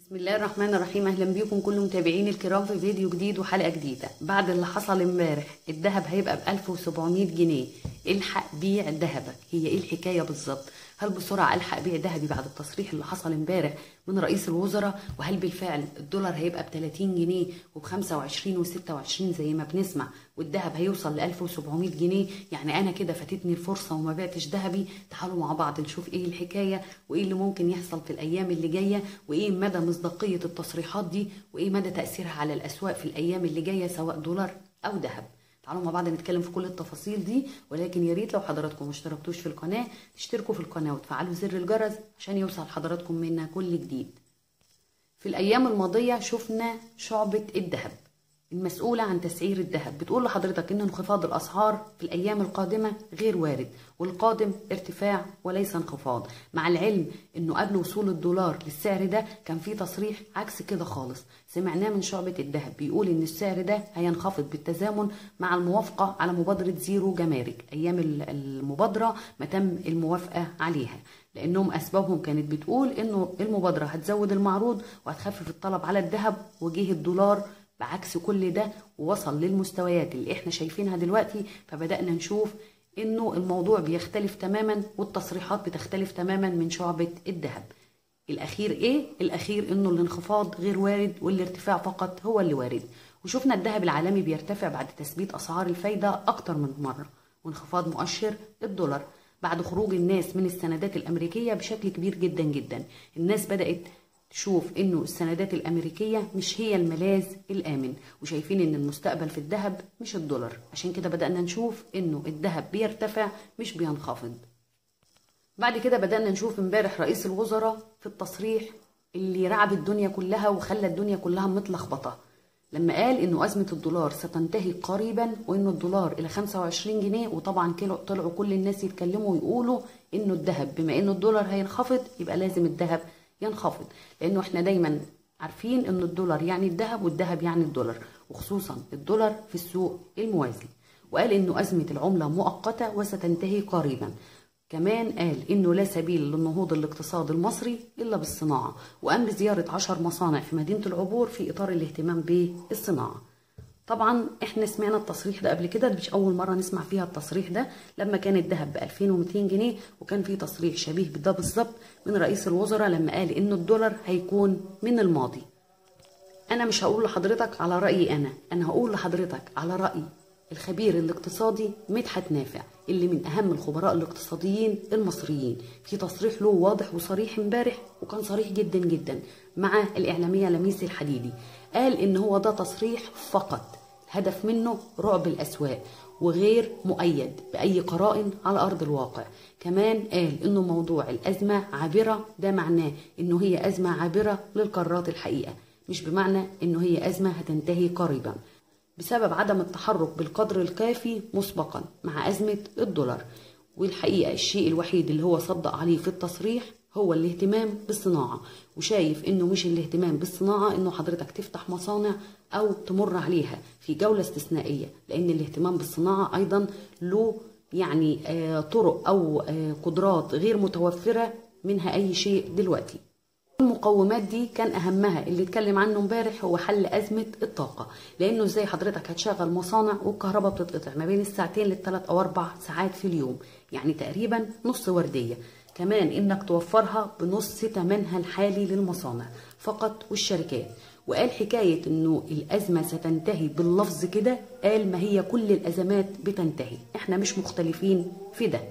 بسم الله الرحمن الرحيم اهلا بيكم كل متابعين الكرام في فيديو جديد وحلقه جديده بعد اللي حصل امبارح الذهب هيبقى ب 1700 جنيه الحق بيع ذهبك هي ايه الحكايه بالظبط هل بسرعه الحق بيع ذهبي بعد التصريح اللي حصل امبارح من رئيس الوزراء وهل بالفعل الدولار هيبقى ب 30 جنيه وب 25 و26 زي ما بنسمع والذهب هيوصل ل 1700 جنيه يعني انا كده فاتتني الفرصه وما بعتش ذهبي تعالوا مع بعض نشوف ايه الحكايه وايه اللي ممكن يحصل في الايام اللي جايه وايه مدى مصداقيه التصريحات دي وايه مدى تاثيرها على الاسواق في الايام اللي جايه سواء دولار او ذهب تعالوا مع بعض نتكلم في كل التفاصيل دي ولكن يا ريت لو حضراتكم ما اشتركتوش في القناه تشتركوا في القناه وتفعلوا زر الجرس عشان يوصل حضراتكم منا كل جديد في الايام الماضيه شفنا شعبه الذهب المسؤولة عن تسعير الذهب بتقول لحضرتك ان انخفاض الاسعار في الايام القادمة غير وارد والقادم ارتفاع وليس انخفاض مع العلم انه قبل وصول الدولار للسعر ده كان في تصريح عكس كده خالص سمعناه من شعبة الذهب بيقول ان السعر ده هينخفض بالتزامن مع الموافقة على مبادرة زيرو جمارك ايام المبادرة ما تم الموافقة عليها لانهم اسبابهم كانت بتقول انه المبادرة هتزود المعروض وهتخفف الطلب على الذهب وجه الدولار بعكس كل ده ووصل للمستويات اللي احنا شايفينها دلوقتي فبدأنا نشوف انه الموضوع بيختلف تماما والتصريحات بتختلف تماما من شعبة الذهب الاخير ايه الاخير انه الانخفاض غير وارد والارتفاع فقط هو اللي وارد وشفنا الذهب العالمي بيرتفع بعد تثبيت اسعار الفايدة اكتر من مرة وانخفاض مؤشر الدولار بعد خروج الناس من السندات الامريكية بشكل كبير جدا جدا الناس بدأت تشوف انه السندات الامريكيه مش هي الملاذ الامن وشايفين ان المستقبل في الذهب مش الدولار عشان كده بدانا نشوف انه الذهب بيرتفع مش بينخفض بعد كده بدانا نشوف امبارح رئيس الوزراء في التصريح اللي رعب الدنيا كلها وخلى الدنيا كلها متلخبطه لما قال انه ازمه الدولار ستنتهي قريبا وانه الدولار الى 25 جنيه وطبعا طلعوا كل الناس يتكلموا ويقولوا انه الذهب بما انه الدولار هينخفض يبقى لازم الذهب ينخفض لانه احنا دايما عارفين ان الدولار يعني الذهب والذهب يعني الدولار وخصوصا الدولار في السوق الموازي وقال انه ازمه العمله مؤقته وستنتهي قريبا كمان قال انه لا سبيل للنهوض الاقتصاد المصري الا بالصناعه وقام بزياره عشر مصانع في مدينه العبور في اطار الاهتمام بالصناعه طبعا احنا سمعنا التصريح ده قبل كده مش اول مره نسمع فيها التصريح ده لما كان الذهب ب 2200 جنيه وكان في تصريح شبيه بده بالظبط من رئيس الوزراء لما قال ان الدولار هيكون من الماضي انا مش هقول لحضرتك على رايي انا انا هقول لحضرتك على راي الخبير الاقتصادي مدحت نافع اللي من اهم الخبراء الاقتصاديين المصريين في تصريح له واضح وصريح امبارح وكان صريح جدا جدا مع الاعلاميه لميس الحديدي قال ان هو ده تصريح فقط هدف منه رعب الاسواق وغير مؤيد باي قرائن على ارض الواقع كمان قال انه موضوع الازمه عابره ده معناه انه هي ازمه عابره للقارات الحقيقه مش بمعنى انه هي ازمه هتنتهي قريبا بسبب عدم التحرك بالقدر الكافي مسبقا مع ازمه الدولار والحقيقه الشيء الوحيد اللي هو صدق عليه في التصريح هو الاهتمام بالصناعة وشايف انه مش الاهتمام بالصناعة انه حضرتك تفتح مصانع او تمر عليها في جولة استثنائية لان الاهتمام بالصناعة ايضا له يعني آه طرق او آه قدرات غير متوفرة منها اي شيء دلوقتي المقومات دي كان اهمها اللي اتكلم عنه امبارح هو حل ازمه الطاقه لانه ازاي حضرتك هتشغل مصانع والكهرباء بتتقطع ما بين الساعتين للثلاث او اربع ساعات في اليوم يعني تقريبا نص ورديه كمان انك توفرها بنص ثمنها الحالي للمصانع فقط والشركات وقال حكاية انه الازمة ستنتهي باللفظ كده قال ما هي كل الازمات بتنتهي احنا مش مختلفين في ده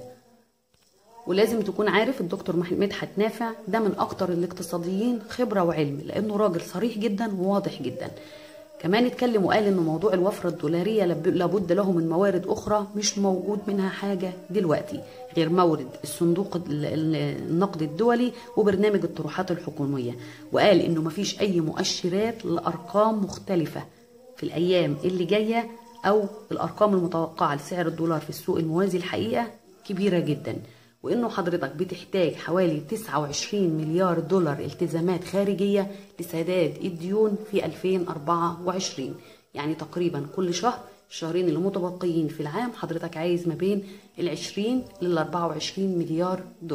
ولازم تكون عارف الدكتور مدحت نافع ده من اكتر الاقتصاديين خبرة وعلم لانه راجل صريح جدا وواضح جدا كمان اتكلم وقال ان موضوع الوفرة الدولارية لابد له من موارد اخرى مش موجود منها حاجة دلوقتي غير مورد الصندوق النقد الدولي وبرنامج الطروحات الحكومية وقال انه مفيش اي مؤشرات لارقام مختلفة في الايام اللي جاية او الارقام المتوقعة لسعر الدولار في السوق الموازي الحقيقة كبيرة جدا وانه حضرتك بتحتاج حوالي 29 مليار دولار التزامات خارجية لسداد الديون في 2024 يعني تقريبا كل شهر الشهرين اللي متبقيين في العام حضرتك عايز ما بين ال 20 لل 24 مليار دولار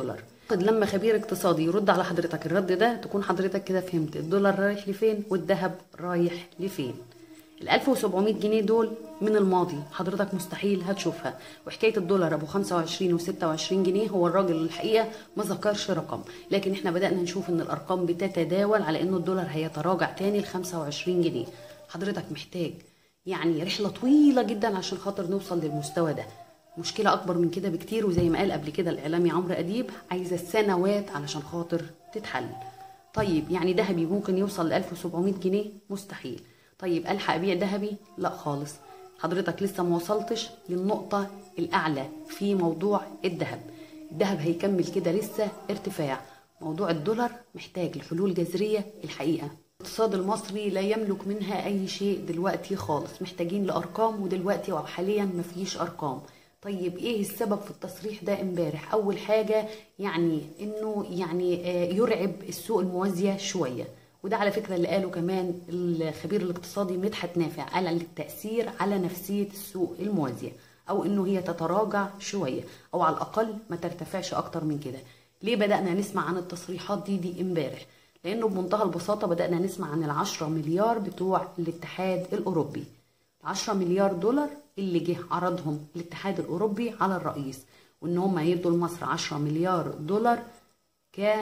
لما خبير اقتصادي يرد على حضرتك الرد ده تكون حضرتك كده فهمت الدولار رايح لفين والذهب رايح لفين ال 1700 جنيه دول من الماضي حضرتك مستحيل هتشوفها وحكايه الدولار ابو 25 و26 جنيه هو الراجل الحقيقه ما ذكرش رقم لكن احنا بدانا نشوف ان الارقام بتتداول على انه الدولار هيتراجع تاني ل 25 جنيه حضرتك محتاج يعني رحله طويله جدا عشان خاطر نوصل للمستوى ده مشكله اكبر من كده بكتير وزي ما قال قبل كده الاعلامي عمرو اديب عايزه سنوات علشان خاطر تتحل طيب يعني ذهبي ممكن يوصل ل 1700 جنيه مستحيل طيب الحق ابيع ذهبي لا خالص حضرتك لسه ما وصلتش للنقطه الاعلى في موضوع الذهب الذهب هيكمل كده لسه ارتفاع موضوع الدولار محتاج لحلول جذريه الحقيقه الاقتصاد المصري لا يملك منها اي شيء دلوقتي خالص محتاجين لارقام ودلوقتي وحاليا مفيش ارقام طيب ايه السبب في التصريح ده امبارح اول حاجه يعني انه يعني يرعب السوق الموازيه شويه وده على فكره اللي قاله كمان الخبير الاقتصادي مدحت نافع قال عن التاثير على نفسيه السوق الموازيه او انه هي تتراجع شويه او على الاقل ما ترتفعش اكتر من كده ليه بدانا نسمع عن التصريحات دي دي امبارح لانه بمنتهى البساطه بدانا نسمع عن العشرة مليار بتوع الاتحاد الاوروبي 10 مليار دولار اللي جه عرضهم الاتحاد الاوروبي على الرئيس وان هم يدوا لمصر 10 مليار دولار ك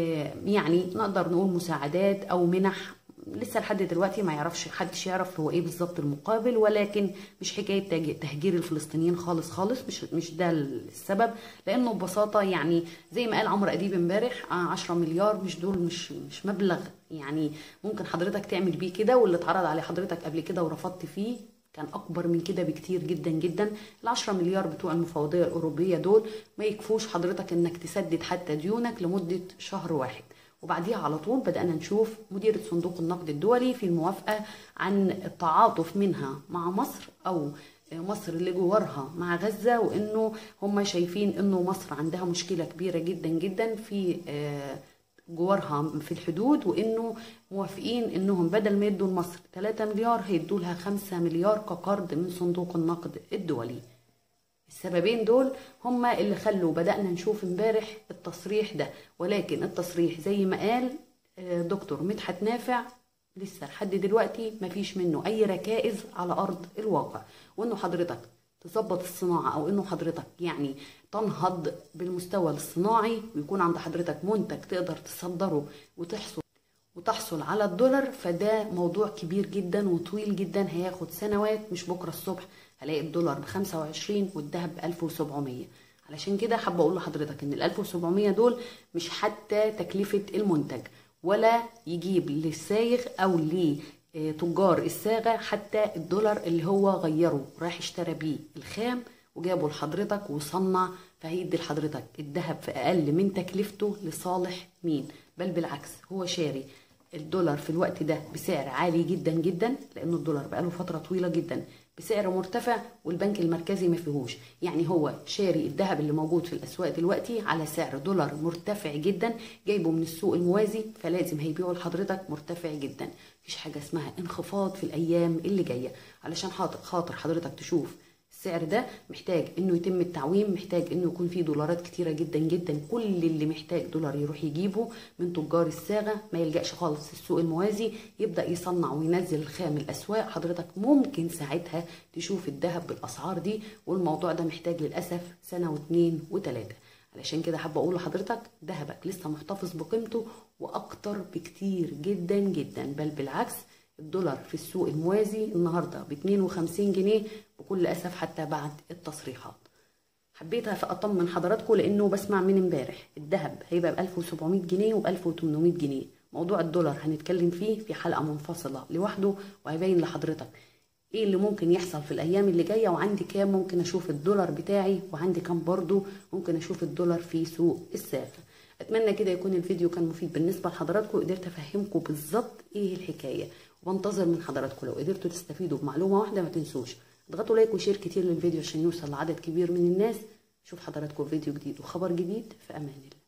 يعني نقدر نقول مساعدات او منح لسه لحد دلوقتي ما يعرفش محدش يعرف هو ايه بالظبط المقابل ولكن مش حكايه تهجير الفلسطينيين خالص خالص مش مش ده السبب لانه ببساطه يعني زي ما قال عمرو اديب امبارح 10 مليار مش دول مش مش مبلغ يعني ممكن حضرتك تعمل بيه كده واللي اتعرض على حضرتك قبل كده ورفضت فيه كان اكبر من كده بكتير جدا جدا ال10 مليار بتوع المفوضيه الاوروبيه دول ما يكفوش حضرتك انك تسدد حتى ديونك لمده شهر واحد وبعديها على طول بدأنا نشوف مديرة صندوق النقد الدولي في الموافقة عن التعاطف منها مع مصر أو مصر اللي جوارها مع غزة وإنه هم شايفين إنه مصر عندها مشكلة كبيرة جدا جدا في جوارها في الحدود وإنه موافقين إنهم بدل ما يدوا لمصر 3 مليار هيدوا لها 5 مليار كقرض من صندوق النقد الدولي السببين دول هما اللي خلوا بدأنا نشوف امبارح التصريح ده ولكن التصريح زي ما قال دكتور مدحت نافع لسه لحد دلوقتي مفيش منه اي ركائز على ارض الواقع وانه حضرتك تظبط الصناعة او انه حضرتك يعني تنهض بالمستوى الصناعي ويكون عند حضرتك منتج تقدر تصدره وتحصل وتحصل على الدولار فده موضوع كبير جدا وطويل جدا هياخد سنوات مش بكره الصبح هلاقي الدولار ب 25 والذهب ب 1700 علشان كده حابه اقول لحضرتك ان ال 1700 دول مش حتى تكلفه المنتج ولا يجيب للسايغ او لتجار الصاغه حتى الدولار اللي هو غيره راح اشترى بيه الخام وجابه لحضرتك وصنع فهيدي لحضرتك الذهب في اقل من تكلفته لصالح مين بل بالعكس هو شاري الدولار في الوقت ده بسعر عالي جدا جدا لانه الدولار بقاله فتره طويله جدا بسعر مرتفع والبنك المركزي ما فيهوش يعني هو شاري الذهب اللي موجود في الاسواق دلوقتي على سعر دولار مرتفع جدا جايبه من السوق الموازي فلازم هيبيعه لحضرتك مرتفع جدا مفيش حاجه اسمها انخفاض في الايام اللي جايه علشان خاطر حضرتك تشوف السعر ده محتاج انه يتم التعويم محتاج انه يكون فيه دولارات كتيره جدا جدا كل اللي محتاج دولار يروح يجيبه من تجار الصاغه ما يلجاش خالص السوق الموازي يبدا يصنع وينزل الخام الاسواق حضرتك ممكن ساعتها تشوف الذهب بالاسعار دي والموضوع ده محتاج للاسف سنه واثنين وثلاثه علشان كده حابه اقول لحضرتك ذهبك لسه محتفظ بقيمته واكتر بكتير جدا جدا بل بالعكس الدولار في السوق الموازي النهارده ب 52 جنيه بكل اسف حتى بعد التصريحات حبيت اطمن حضراتكم لانه بسمع من امبارح الذهب هيبقى ب 1700 جنيه وب 1800 جنيه موضوع الدولار هنتكلم فيه في حلقه منفصله لوحده وهيبين لحضرتك ايه اللي ممكن يحصل في الايام اللي جايه وعندي كام ممكن اشوف الدولار بتاعي وعندي كام برضو ممكن اشوف الدولار في سوق السافه اتمنى كده يكون الفيديو كان مفيد بالنسبه لحضراتكم وقدرت افهمكم بالظبط ايه الحكايه وانتظر من حضراتكم لو قدرتوا تستفيدوا بمعلومه واحده ما تنسوش اضغطوا لايك وشير كتير للفيديو عشان يوصل لعدد كبير من الناس اشوف حضراتكم فيديو جديد وخبر جديد في امان الله